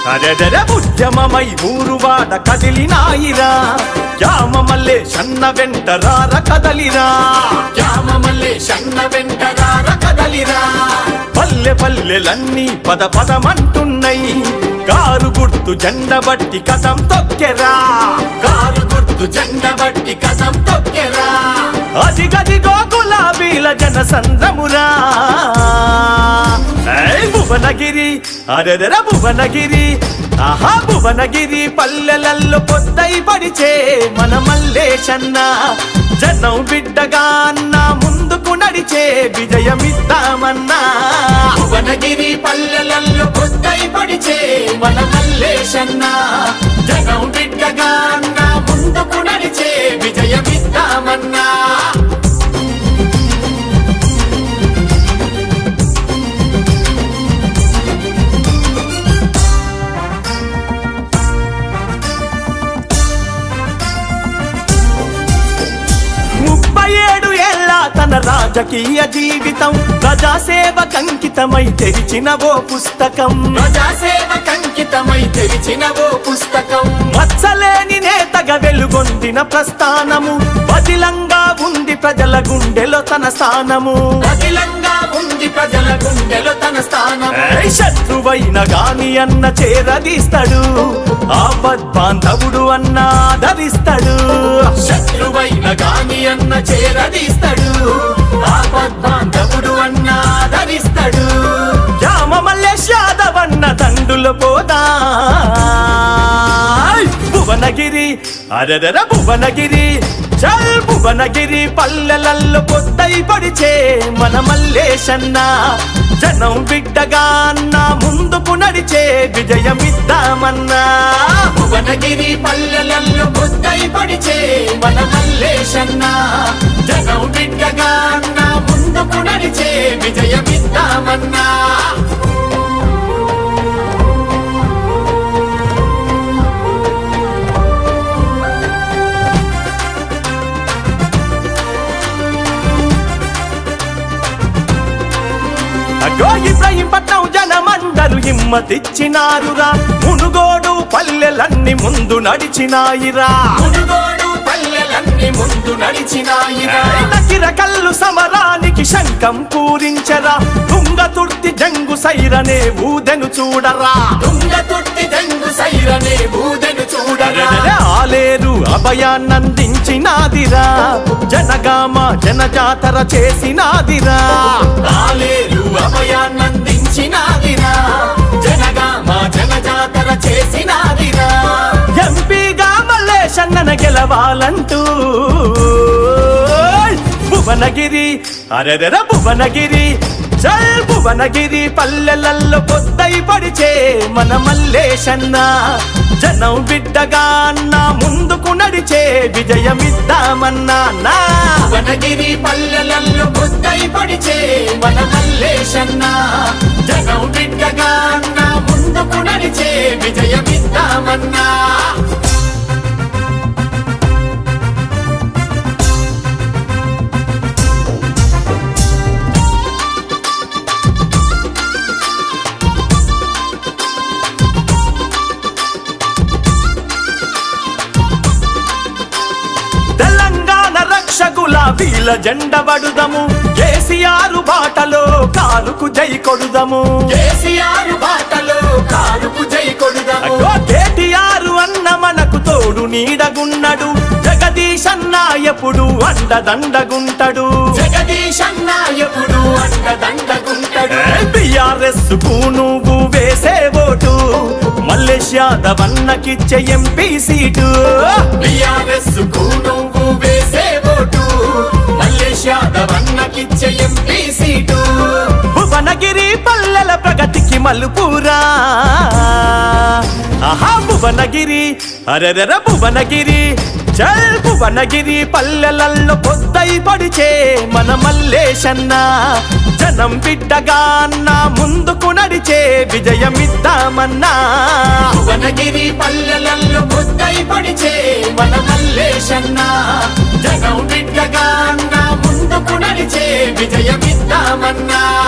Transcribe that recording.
అరెడర ఉద్యమమై ఊరువాడ కదిలినాయిరా యామమల్లే సన్న వెంట రార కదలిరా యామమల్లే షన్న వెంటరార కదలిరా పల్లె పల్లెలన్నీ పద పదమంటున్నాయి కారు గుర్తు జెండ బట్టి కథం తొక్కెరా కారు గుర్తు జెండ బట్టి కథం తొక్కెరా అది గదిగో గులాబీల జన సంద్రమురా ఏయ్ భువనగిరి అరెదర భువనగిరి ఆహా భువనగిరి పల్లెలల్లో పొద్దై పడిచే మన మల్లేశన్న జనం బిడ్డగా అన్న ముందుకు నడిచే విజయమిద్దామన్నా భువనగిరి పల్లెలలో పొద్దై పడిచే మన మల్లేశన్న జగం బిడ్డగా అన్న ముందుకు నడిచే విజయమిద్దామన్నా ముప్పై ఏడు ఏళ్ళ తన రాజకీయ జీవితం ప్రజాసేవ కంకితమై తెరిచిన ఓ పుస్తకం ప్రజాసేవ కంకితమై తెరిచిన ఓ పుస్తకం మచ్చలేని నేతగా వెలుగొందిన ప్రస్థానము బదిలంగా ఉంది ప్రజల గుండెలో తన స్థానము అఖిలంగా ఉంది ప్రజల గుండెలో తన స్థానం ఏయ్ శత్రువైన గాని అన్న చేరదీస్తాడు ఆపద్బాంధవుడు అన్న ఆదరిస్తాడు శత్రువైన గాని అన్న చేరదీస్తాడు ఆపద్బాంధవుడు అన్న ఆదరిస్తాడు రామ మల్లేష్ యాదవ్ అన్న తండ్రుల పోదా భువనగిరి అరదర భువనగిరి చల్ భువనగిరి పల్లెలల్లో పొద్దై పడిచే మన మల్లేశన్న జనం బిడ్డగా అన్న ముందుకు నడిచే విజయమిద్దామన్నా భువనగిరి పల్లెలలో బుద్ధై పడిచే మన మల్లేశన్న జగం బిడ్డగా అన్న ముందుకు నడిచే విజయమిద్దామన్నా అగో ఇబ్రహీంపట్నం జనమందరు హిమ్మతిచ్చినారురా మునుగోడు పల్లెలన్నీ ముందు నడిచినాయిరా మునుగోడు పల్లెలన్నీ ముందు నడిచినాయిరా నకిర కల్లు సమరానికి శంఖం పూరించరా తుంగ తుర్తి జంగు సైరనే ఊదెను చూడరా తుంగ తొట్టి జంగు సైరనే బూదెను చూడరా అరెరెరె ఆలేరు అభయాన్నందించినాదిరా జనగామ జనజాతర చేసినాదిరా ఆలేరు అభయాన్నందించినాదిరా జనగా మా జనజాతర చేసినాదిరా ఎంపీగా మల్లేశన్నన గెలవాలంటూ భువనగిరి అరెరెర భువనగిరి చల్ భువనగిరి పల్లెలల్లో పొద్దై పడిచే మన మల్లేశన్న జనం బిడ్డగా అన్న ముందుకు నడిచే విజయమిద్దామన్నా నా వనగిరి పల్లెలలో బుద్ధై పడిచే మన మల్లేశన్న జగం బిడ్డగా అన్న ముందుకు నడిచే విజయమిద్దామన్నా తెలంగాణ రక్షకుల వీల జెండ వడుదము కేసీఆర్ బాటలో కారుకు జై కొడుదము కేసీఆర్ బాటలో కారుకు జై కొడుదము అగో కేటీఆర్ అన్న మనకు తోడు నీడగున్నడు జగదీశ్ అన్న ఎప్పుడు అండదండగుంటడు జగదీశ్ అన్న ఎప్పుడు అండదండగుంటడు బిఆర్ఎస్ కు నువ్వు వేసే ఓటు మల్లేష్ యాదవ్ అన్నకిచ్చే ఎంపీ సీటు బిఆర్ఎస్ కు నువ్వు వేసే ఓటు మల్లేష్ యాదవ్ అన్నకిచ్చే ఎంపీ సీటు భువనగిరి పల్లెల ప్రగతికి మలుపురా ఆహా భువనగిరి అరెరెర భువనగిరి చల్ భువనగిరి పల్లెలల్లో పొద్దై పడిచే మన మల్లేశన్న జనం బిడ్డగా అన్న ముందుకు నడిచే విజయమిద్దామన్నా భువనగిరి పల్లెలలో బుద్ధై పడిచే మన మల్లేశన్న జగం బిడ్డగా అన్న ముందుకు నడిచే విజయమిద్దామన్నా